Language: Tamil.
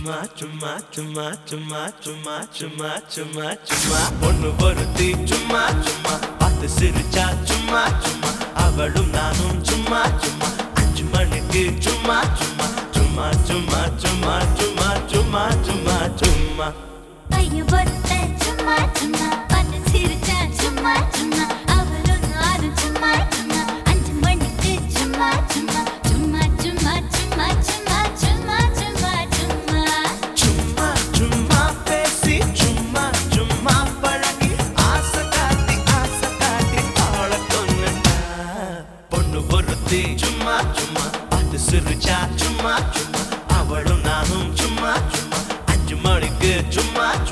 சும்மா சும்மா சும்மா சும்மா சும்மா சும்மா சும்மா சும்மா பொண்ணு பொருத்தி சும்மா சும்மா பார்த்து சிரிச்சா சும்மா சும்மா அவளும் நானும் சும்மா சும்மா அஞ்சு மணிக்கு சும்மா சும்மா சும்மா சும்மா சும்மா சும்மா சும்மா சும்மா சும்மா பையன் பொறுத்த சும்மா சும்மா பார்த்து சிரிச்சா சும்மா சும்மா அவளும் நானும் சும்மா சும்மா அஞ்சு மணிக்கு சும்மா சும்மா சும்மா சும்மா சும்மா சும்மா சும்மா சும்மா சும்மா சும்மா சும்மா பேசி சும்மா சும்மா பழகி ஆசை காட்டி ஆசை காட்டி ஆள கொண்டுட்டா பொண்ணு பொருத்தி சும்மா சும்மா பார்த்து சிரிச்சா சும்மா சும்மா அவளும் நானும் சும்மா சும்மா அஞ்சு மணிக்கு சும்மா